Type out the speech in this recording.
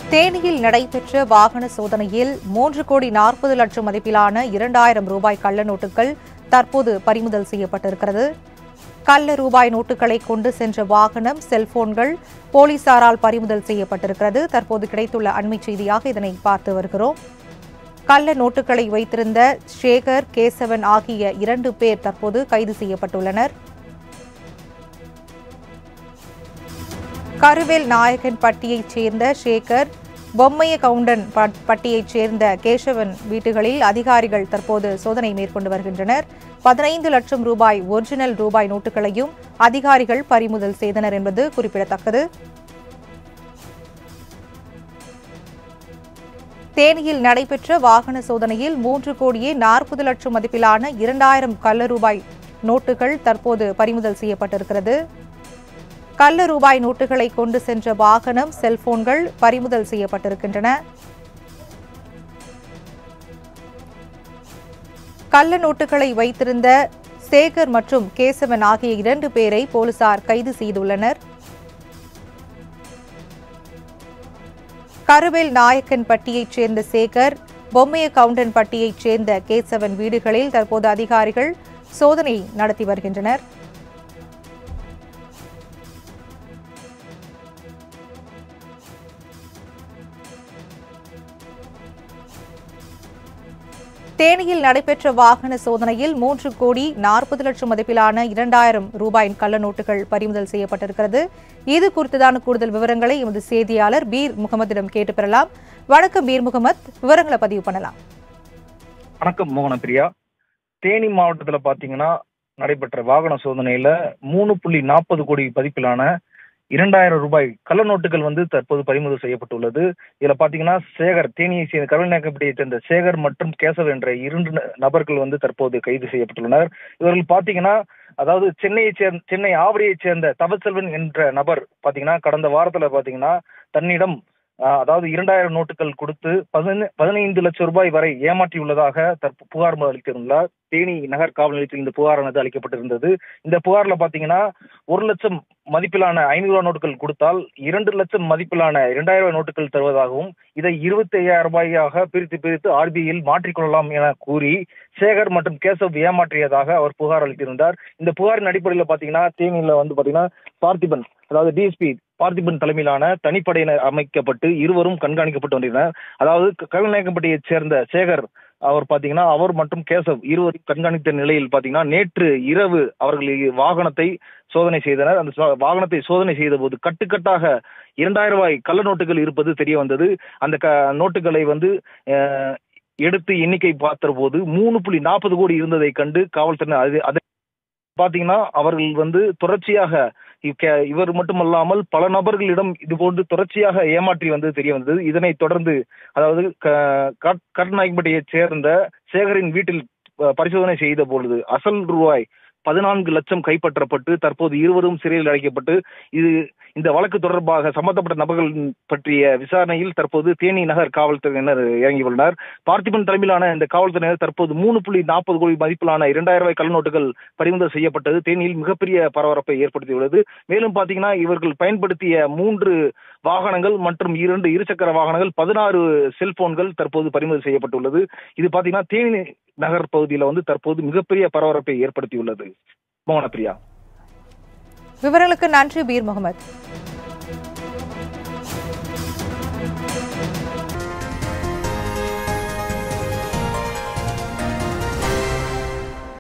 தேனியில் நடைபெற்ற வாகன சோதனையில் மூன்று கோடி நாற்பது லட்சம் மதிப்பிலான இரண்டாயிரம் ரூபாய் கள்ள நோட்டுகள் தற்போது பறிமுதல் செய்யப்பட்டிருக்கிறது கள்ள ரூபாய் நோட்டுகளை கொண்டு சென்ற வாகனம் செல்போன்கள் போலீசாரால் பறிமுதல் செய்யப்பட்டிருக்கிறது தற்போது கிடைத்துள்ள அண்மைச் செய்தியாக இதனை பார்த்து வருகிறோம் கள்ள நோட்டுகளை வைத்திருந்த சேகர் கேசவன் ஆகிய இரண்டு பேர் தற்போது கைது செய்யப்பட்டுள்ளனர் கருவேல் நாயக்கன் பட்டியைச் சேர்ந்த சேகர் பொம்மைய கவுண்டன் பட்- பட்டியைச் சேர்ந்த கேசவன் வீட்டுகளில் அதிகாரிகள் தற்போது சோதனை மேற்கொண்டு வருகின்றனர் பதினைந்து லட்சம் ரூபாய் ஒரிஜினல் ரூபாய் நோட்டுகளையும் அதிகாரிகள் பறிமுதல் செய்தனர் என்பது குறிப்பிடத்தக்கது தேனியில் நடைபெற்ற வாகன சோதனையில் மூன்று கோடியே நாற்பது லட்சம் மதிப்பிலான இரண்டாயிரம் கள்ள ரூபாய் நோட்டுகள் தற்போது பறிமுதல் செய்யப்பட்டிருக்கிறது கள்ள ரூபாய் நோட்டுகளை கொண்டு சென்ற வாகனம் செல்போன்கள் பறிமுதல் செய்யப்பட்டிருக்கின்றன கள்ள நோட்டுகளை வைத்திருந்த சேகர் மற்றும் கேசவன் ஆகிய இரண்டு பேரை போலீசார் கைது செய்துள்ளனர் கருவேல் நாயக்கன் பட்டியைச் சேர்ந்த சேகர் பொம்மைய கவுண்டன் பட்டியைச் சேர்ந்த கேசவன் வீடுகளில் தற்போது அதிகாரிகள் சோதனை நடத்தி வருகின்றனர் தேனியில் நடைபெற்ற வாகன சோதனையில் மூன்று கோடி நாற்பது லட்சம் மதிப்பிலான இரண்டாயிரம் ரூபாயின் கள்ள நோட்டுகள் பறிமுதல் செய்யப்பட்டிருக்கிறது இது குறித்ததான கூடுதல் விவரங்களை எமது செய்தியாளர் பீர் முகமதிடம் கேட்டு பெறலாம் வணக்கம் பீர் முகமத் விவரங்களை பதிவு பண்ணலாம் வணக்கம் மோகனப்பிரியா தேனி மாவட்டத்துல பாத்தீங்கன்னா நடைபெற்ற வாகன சோதனையில மூணு புள்ளி நாற்பது கோடி பதிப்பிலான இரண்டாயிரம் ரூபாய் கள்ள நோட்டுகள் வந்து தற்போது பறிமுதல் செய்யப்பட்டுள்ளது இதுல பாத்தீங்கன்னா சேகர் தேனியை சேர்ந்த கருவநாயக்கப்பட்டியை சேர்ந்த சேகர் மற்றும் கேசவ் என்ற இரண்டு ந- நபர்கள் வந்து தற்போது கைது செய்யப்பட்டுள்ளனர் இவர்கள் பாத்தீங்கன்னா அதாவது சென்னையை சேர்ந்த சென்னை ஆவடியைச் சேர்ந்த தவசெல்வன் என்ற நபர் பாத்தீங்கன்னா கடந்த வாரத்துல பாத்தீங்கன்னா தன்னிடம் ஆஹ், அதாவது இரண்டாயிரம் நோட்டுகள் கொடுத்து பதினை- பதினைந்து லட்சம் ரூபாய் வரை ஏமாற்றியுள்ளதாக தற்ப புகார் அளித்திருந்தார் தேனி நகர் காவல் நிலையத்தில் இந்த புகாரானது அளிக்கப்பட்டிருந்தது இந்த புகார்ல பாத்தீங்கன்னா ஒரு லட்சம் மதிப்பிலான ஐநூறு ரூபாய் நோட்டுகள் கொடுத்தால் இரண்டு லட்சம் மதிப்பிலான இரண்டாயிரம் ரூபாய் நோட்டுகள் தருவதாகவும் இதை இருபத்தி ஐயாயிரம் ரூபாயாக பிரித்து பிரித்து ஆர்பிஐயில் மாற்றிக்கொள்ளலாம் என கூறி சேகர் மற்றும் கேசவ் ஏமாற்றியதாக அவர் புகார் அளித்திருந்தார் இந்த புகாரின் அடிப்படையில் பாத்தீங்கன்னா தேனியில வந்து பாத்தீங்கன்னா பார்த்திபன் அதாவது டிஎஸ்பி பார்த்திபன் தலைமையிலான தனிப்படையினர் அமைக்கப்பட்டு இருவரும் கண்காணிக்கப்பட்டு வந்தனர் அதாவது கருநாயக்கம்பட்டியைச் சேர்ந்த சேகர் அவர் பாத்தீங்கன்னா அவர் மற்றும் கேசவ் இருவரும் கண்காணித்த நிலையில் பாத்தீங்கன்னா நேற்று இரவு அவர்கள் வாகனத்தை சோதனை செய்தனர் அந்த சோ- வாகனத்தை சோதனை செய்த போது கட்டுக்கட்டாக இரண்டாயிரம் ரூபாய் கள்ள நோட்டுகள் இருப்பது தெரிய வந்தது அந்த க நோட்டுகளை வந்து அஹ், எடுத்து எண்ணிக்கை பார்த்த போது மூணு புள்ளி நாற்பது கோடி இருந்ததை கண்டு காவல்துறையினர் அது அதை பாத்தீங்கன்னா அவர்கள் வந்து தொடர்ச்சியாக இக்க- இவர் மட்டுமல்லாமல் பல நபர்களிடம் இது போன்று தொடர்ச்சியாக ஏமாற்றி வந்தது தெரிய வந்தது இதனைத் தொடர்ந்து அதாவது க- கட்- கட்நாயக்கம்பட்டியைச் சேர்ந்த சேகரின் வீட்டில் அஹ், பரிசோதனை செய்த பொழுது அசல் ரூபாய் பதினான்கு லட்சம் கைப்பற்றப்பட்டு தற்போது இருவரும் சிறையில் அடைக்கப்பட்டு இது இந்த வழக்கு தொடர்பாக சம்பந்தப்பட்ட நபர்கள் பற்றிய விசாரணையில் தற்போது தேனி நகர் காவல்துறையினர் இறங்கியுள்ளனர் பார்த்திபன் தலைமையிலான இந்த காவல்துறையினர் தற்போது மூணு புள்ளி நாற்பது கோடி மதிப்பிலான இரண்டாயிரம் ரூபாய் கள்ளநோட்டுகள் பறிமுதல் செய்யப்பட்டது தேனியில் மிகப்பெரிய பரபரப்பை ஏற்படுத்தியுள்ளது மேலும் பாத்தீங்கன்னா இவர்கள் பயன்படுத்திய மூன்று வாகனங்கள் மற்றும் இரண்டு இருசக்கர வாகனங்கள் பதினாறு செல்போன்கள் தற்போது பறிமுதல் செய்யப்பட்டுள்ளது இது பாத்தீங்கன்னா தேனி நகர் பகுதியில் வந்து தற்போது மிகப்பெரிய பரபரப்பை ஏற்படுத்தியுள்ளது மோகனப்பிரியா விவரங்களுக்கு நன்றி பீர் முகமது